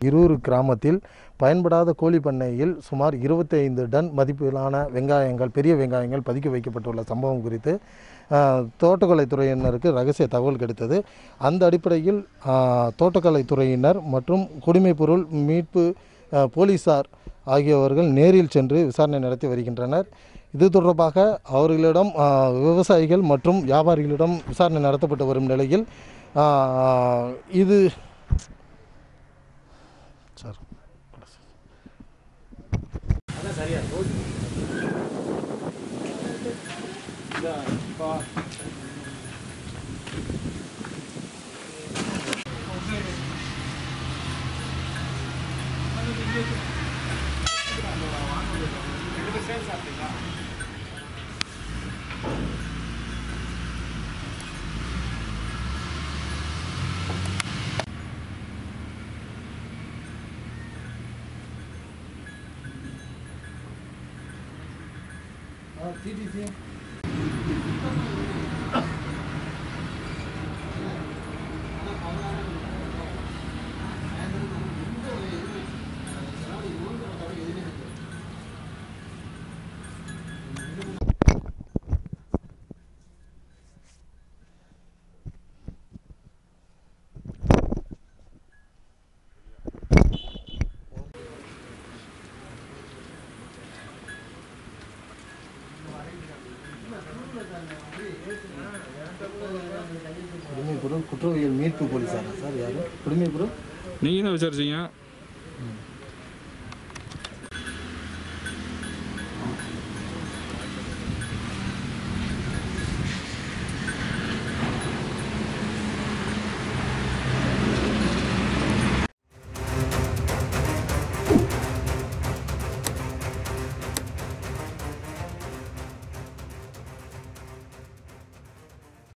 இருவரு கிராமத்தில் பயன்படாத கோழி பண்ணையில் சுமார் 25 டன் மதிப்பிலான வெங்காயங்கள் பெரிய வெங்காயங்கள் பதுக்கி வைக்கப்பட்டுள்ள சம்பவம் குறித்து ஆஹ், தோட்டக்கலைத்துறையினருக்கு ரகசிய தகவல் கிடைத்தது அந்த அடிப்படையில் ஆஹ், தோட்டக்கலைத்துறையினர் மற்றும் குடிமைப்பொருள் மீட்பு ஆஹ், போலீசார் ஆகியவர்கள் நேரில் சென்று விசாரணை நடத்தி வருகின்றனர் இது தொடர்பாக அவர்களிடம் ஆஹ், விவசாயிகள் மற்றும் வியாபாரிகளிடம் விசாரணை நடத்தப்பட்டு வரும் நிலையில் ஆஹ், இது சார் குடிமைப்பொருள் குற்றவியல் மீட்பு போலீஸாரா சார் யார் குடிமைப்பொருள் நீங்கள் தான் விசாரிச்சீங்க